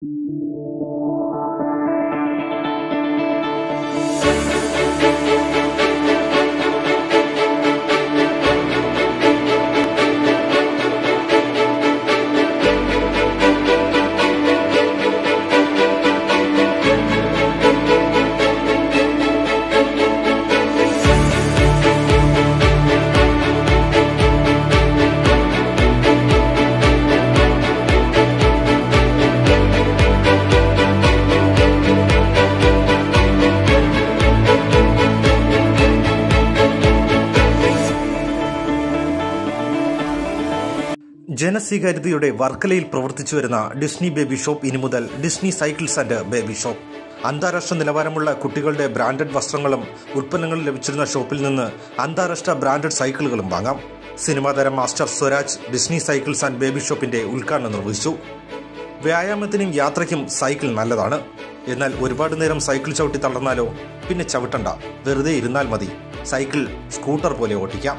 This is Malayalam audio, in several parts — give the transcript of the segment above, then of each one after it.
ജനസ്വീകാര്യതയുടെ വർക്കലയിൽ പ്രവർത്തിച്ചു വരുന്ന ഡിസ്നി ബേബി ഷോപ്പ് ഇനി മുതൽ Disney cycles and baby shop അന്താരാഷ്ട്ര നിലവാരമുള്ള കുട്ടികളുടെ ബ്രാൻഡഡ് വസ്ത്രങ്ങളും ഉൽപ്പന്നങ്ങളും ലഭിച്ചിരുന്ന ഷോപ്പിൽ നിന്ന് അന്താരാഷ്ട്ര ബ്രാൻഡഡ് സൈക്കിളുകളും വാങ്ങാം സിനിമാ താരം master Swaraj Disney cycles and baby ഷോപ്പിന്റെ ഉദ്ഘാടനം നിർവഹിച്ചു വ്യായാമത്തിനും യാത്രയ്ക്കും സൈക്കിൾ നല്ലതാണ് എന്നാൽ ഒരുപാട് നേരം സൈക്കിൾ ചവിട്ടി തളർന്നാലോ പിന്നെ ചവിട്ടണ്ട വെറുതെ ഇരുന്നാൽ മതി സൈക്കിൾ സ്കൂട്ടർ പോലെ ഓട്ടിക്കാം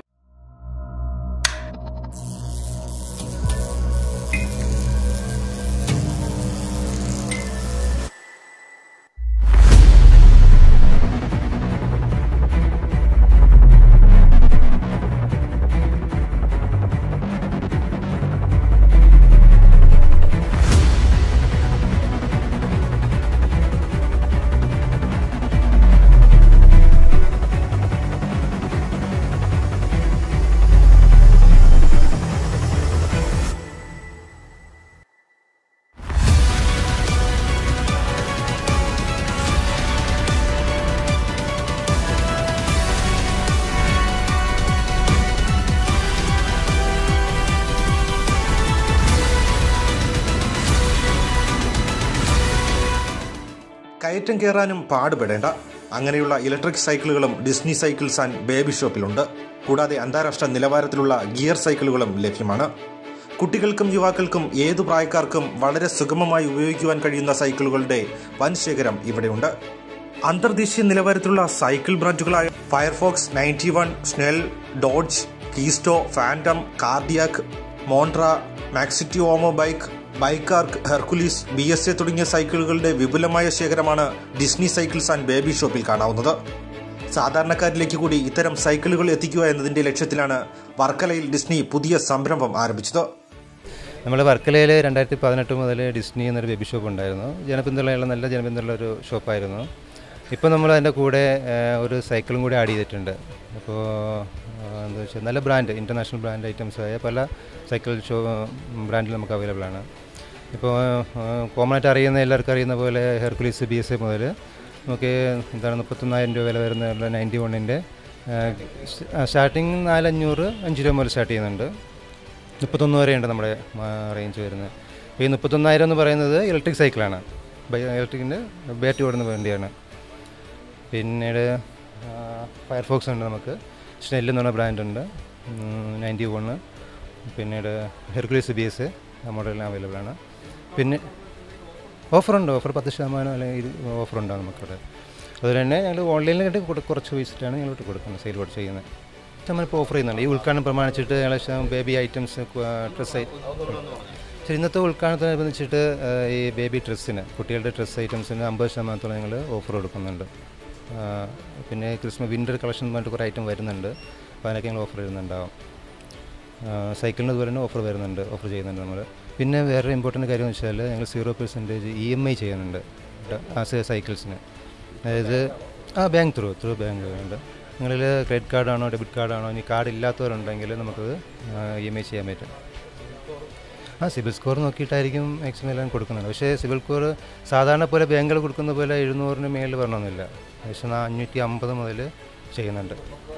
കയറ്റം കയറാനും പാടുപെടേണ്ട അങ്ങനെയുള്ള ഇലക്ട്രിക് സൈക്കിളുകളും ഡിസ്നി സൈക്കിൾസ് ആൻഡ് ബേബി ഷോപ്പിലുണ്ട് കൂടാതെ അന്താരാഷ്ട്ര നിലവാരത്തിലുള്ള ഗിയർ സൈക്കിളുകളും ലഭ്യമാണ് കുട്ടികൾക്കും യുവാക്കൾക്കും ഏതു പ്രായക്കാർക്കും വളരെ സുഗമമായി ഉപയോഗിക്കുവാൻ കഴിയുന്ന സൈക്കിളുകളുടെ വൻ ശേഖരം ഇവിടെയുണ്ട് അന്തർദേശീയ നിലവാരത്തിലുള്ള സൈക്കിൾ ബ്രാൻഡുകളായ Firefox ninety one Schnell Dodge Keysto phantom cardiac Montra Maxcity Omo bike ബൈക്കാർക്ക് ഹെർക്കുലീസ് ബി എസ് എ തുടങ്ങിയ സൈക്കിളുകളുടെ വിപുലമായ ശേഖരമാണ് ഡിസ്നി സൈക്കിൾസ് ആൻഡ് ബേബി ഷോപ്പിൽ കാണാവുന്നത് സാധാരണക്കാരിലേക്ക് കൂടി ഇത്തരം സൈക്കിളുകൾ എത്തിക്കുക എന്നതിന്റെ ലക്ഷ്യത്തിലാണ് വർക്കലയിൽ ഡിസ്നി പുതിയ സംരംഭം ആരംഭിച്ചത് നമ്മൾ വർക്കലയിൽ രണ്ടായിരത്തി പതിനെട്ട് മുതൽ ഡിസ്നി എന്നൊരു ബേബി ഷോപ്പ് ഉണ്ടായിരുന്നു ജനപിന്തുണയുള്ള നല്ല ജനപിന്തുണയുള്ള ഒരു ഷോപ്പായിരുന്നു ഇപ്പോൾ നമ്മൾ അതിൻ്റെ കൂടെ ഏഹ്, ഒരു സൈക്കിളും കൂടി ആഡ് ചെയ്തിട്ടുണ്ട് അപ്പോൾ ഏഹ്, എന്താ വെച്ചാൽ നല്ല ബ്രാൻഡ് ഇൻ്റർനാഷണൽ ബ്രാൻഡ് ഐറ്റംസ് ആയ പല സൈക്കിൾ ഷോ ബ്രാൻഡിൽ നമുക്ക് അവൈലബിൾ ആണ് ഇപ്പോൾ കോമൺ ആയിട്ട് അറിയുന്ന എല്ലാവർക്കും അറിയുന്ന പോലെ ഹെർക്കുലീസ് ബി എസ് എ മുതൽ നമുക്ക് എന്താണ് മുപ്പത്തൊന്നായിരം രൂപ വില വരുന്ന നയൻറ്റി വണ്ണിൻ്റെ സ്റ്റാർട്ടിങ് നാലഞ്ഞൂറ് അഞ്ച് രൂപ മുതൽ സ്റ്റാർട്ട് ചെയ്യുന്നുണ്ട് മുപ്പത്തൊന്ന് വരെയുണ്ട് നമ്മുടെ റേഞ്ച് വരുന്നത് അപ്പോൾ ഈ മുപ്പത്തൊന്നായിരം എന്ന് പറയുന്നത് ഇലക്ട്രിക് സൈക്കിളാണ് ബൈ ഇലക്ട്രിക്കിൻ്റെ ബാറ്ററി ഓടുന്ന വണ്ടിയാണ് പിന്നീട് ഫയർഫോക്സ് ഉണ്ട് നമുക്ക് സ്നെല്ല് എന്ന് പറഞ്ഞ ബ്രാൻഡ് ഉണ്ട് നയൻറ്റി വണ് പിന്നീട് ഹെർക്കുലീസ് ബി എസ് മോഡലിന് അവൈലബിൾ ആണ് പിന്നെ ഓഫറുണ്ട് ഓഫർ പത്ത് ശതമാനം അല്ലെങ്കിൽ ഓഫറുണ്ടാകും നമുക്കിവിടെ അതുപോലെ തന്നെ ഞങ്ങൾ ഓൺലൈനിൽ കണ്ട് കൊടു- കുറച്ച് വെച്ചിട്ടാണ് ഞങ്ങളോട്ട് കൊടുക്കുന്നത് സെയിൽ കൂടെ ചെയ്യുന്നത് നമ്മളിപ്പോൾ ഓഫർ ചെയ്യുന്നുണ്ട് ഈ ഉദ്ഘാടനം പ്രമാണിച്ചിട്ട് ഏകദേശം ബേബി ഐറ്റംസ് ഡ്രസ്സ് ശരി ഇന്നത്തെ ഉദ്ഘാടനത്തോടനുബന്ധിച്ചിട്ട് ആ, ഈ ബേബി ഡ്രസ്സിന് കുട്ടികളുടെ ഡ്രസ്സ് ഐറ്റംസിന് അമ്പത് ശതമാനത്തോളം ഞങ്ങൾ ഓഫർ കൊടുക്കുന്നുണ്ട് ആ, പിന്നെ ക്രിസ്മസ് വിൻ്റർ കളക്ഷൻ പറഞ്ഞിട്ട് കുറേ ഐറ്റം വരുന്നുണ്ട് അപ്പോൾ അതിനൊക്കെ ഞങ്ങൾ ഓഫർ വരുന്നുണ്ടാവും സൈക്കിളിന് അതുപോലെ തന്നെ ഓഫർ വരുന്നുണ്ട് ഓഫർ ചെയ്യുന്നുണ്ട് നമ്മൾ പിന്നെ വേറെ ഇമ്പോർട്ടൻ്റ് കാര്യം എന്ന് വെച്ചാൽ ഞങ്ങൾ zero percentage E M I ചെയ്യുന്നുണ്ട് ആ സൈക്കിൾസിന് അതായത് ആ ബാങ്ക് ത്രൂ ത്രൂ ബാങ്ക് ഉണ്ട് നിങ്ങളിൽ ക്രെഡിറ്റ് കാർഡാണോ ഡെബിറ്റ് കാർഡാണോ ഇനി കാർഡ് ഇല്ലാത്തവരുണ്ടെങ്കിൽ നമുക്കത് ഇ എം ഐ ചെയ്യാൻ പറ്റും ആ സിബിൽ സ്കോർ നോക്കിയിട്ടായിരിക്കും മാക്സിമം എല്ലാം കൊടുക്കുന്നുണ്ട് പക്ഷേ സിബിൽ സ്കോർ സാധാരണ പോലെ ബാങ്കുകൾ കൊടുക്കുന്ന പോലെ എഴുന്നൂറിന് മേളിൽ വരണമെന്നില്ല ഏകദേശം അഞ്ഞൂറ്റി അമ്പത് മുതൽ ചെയ്യുന്നുണ്ട്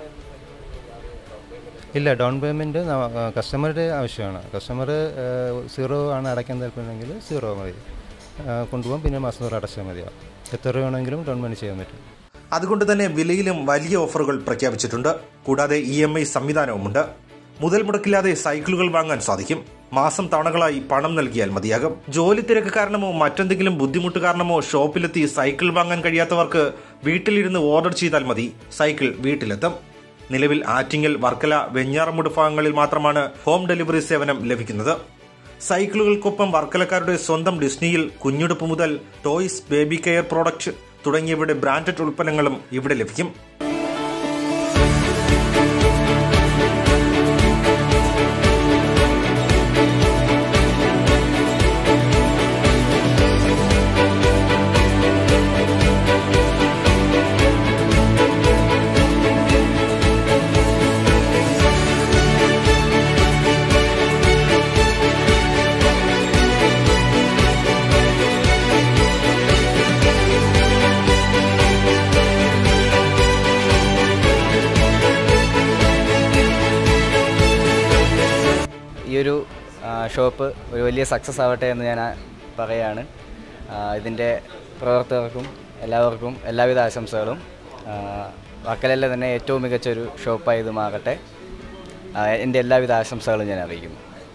ഇല്ല ഡൗൺ പേയ്മെൻറ്റ് കസ്റ്റമറുടെ ആവശ്യമാണ് കസ്റ്റമർ സീറോ ആണ് അടയ്ക്കാൻ താല്പര്യമെങ്കിൽ സീറോ മതി ആ, കൊണ്ടുപോകാം പിന്നെ മാസം തോറും അടച്ചാൽ മതിയാവും എത്ര രൂപ വേണമെങ്കിലും ഡൗൺ പേയ്മെൻറ്റ് ചെയ്യാൻ പറ്റും അതുകൊണ്ട് തന്നെ വിലയിലും വലിയ ഓഫറുകൾ പ്രഖ്യാപിച്ചിട്ടുണ്ട് കൂടാതെ ഇ എം ഐ സംവിധാനവുമുണ്ട് മുതൽ മുടക്കില്ലാതെ സൈക്കിളുകൾ വാങ്ങാൻ സാധിക്കും മാസം തവണകളായി പണം നൽകിയാൽ മതിയാകും ജോലി തിരക്ക് കാരണമോ മറ്റെന്തെങ്കിലും ബുദ്ധിമുട്ട് കാരണമോ ഷോപ്പിലെത്തി സൈക്കിൾ വാങ്ങാൻ കഴിയാത്തവർക്ക് വീട്ടിലിരുന്ന് ഓർഡർ ചെയ്താൽ മതി സൈക്കിൾ വീട്ടിലെത്തും നിലവിൽ ആറ്റിങ്ങൽ വർക്കല വെഞ്ഞാറമൂട് ഭാഗങ്ങളിൽ മാത്രമാണ് ഹോം ഡെലിവറി സേവനം ലഭിക്കുന്നത് സൈക്കിളുകൾക്കൊപ്പം വർക്കലക്കാരുടെ സ്വന്തം ഡിസ്നിയിൽ കുഞ്ഞുടുപ്പ് മുതൽ ടോയ്സ് ബേബി കെയർ പ്രോഡക്റ്റ് തുടങ്ങിയവയുടെ ബ്രാൻഡഡ് ഉൽപ്പന്നങ്ങളും ഇവിടെ ലഭിക്കും ഈ ഒരു ആ, ഷോപ്പ് ഒരു വലിയ സക്സസ് ആവട്ടെ എന്ന് ഞാൻ ആ, പറയാണ് ആ, ഇതിൻ്റെ പ്രവർത്തകർക്കും എല്ലാവർക്കും എല്ലാവിധ ആശംസകളും ആ, വർക്കലയിലെ തന്നെ ഏറ്റവും മികച്ച ഒരു ഷോപ്പായി ഇത് മാറട്ടെ ആ, എൻ്റെ എല്ലാവിധ ആശംസകളും ഞാൻ അറിയിക്കുന്നു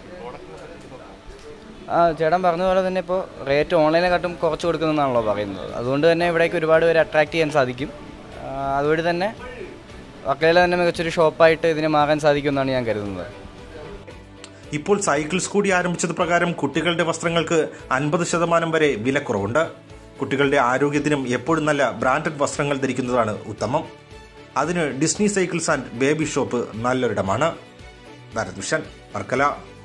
ആ ചേട്ടൻ പറഞ്ഞ പോലെ തന്നെ ഇപ്പോൾ റേറ്റ് ഓൺലൈനെക്കാട്ടും കുറച്ച് കൊടുക്കുന്നതെന്നാണല്ലോ പറയുന്നത് അതുകൊണ്ട് തന്നെ ഇവിടേക്ക് ഒരുപാട് പേര് അട്രാക്ട് ചെയ്യാൻ സാധിക്കും ആ, അതുവഴി തന്നെ വർക്കലയിലെ തന്നെ മികച്ചൊരു ഷോപ്പായിട്ട് ഇതിനെ മാറാൻ സാധിക്കുമെന്നാണ് ഞാൻ കരുതുന്നത് ഇപ്പോൾ സൈക്കിൾസ് കൂടി ആരംഭിച്ചത് പ്രകാരം കുട്ടികളുടെ വസ്ത്രങ്ങൾക്ക് അൻപത് ശതമാനം വരെ വിലക്കുറവുണ്ട് കുട്ടികളുടെ ആരോഗ്യത്തിനും എപ്പോഴും നല്ല ബ്രാൻഡഡ് വസ്ത്രങ്ങൾ ധരിക്കുന്നതാണ് ഉത്തമം അതിന് Disney cycles and baby shop നല്ലൊരിടമാണ് ഭരത് വിഷൻ വർക്കല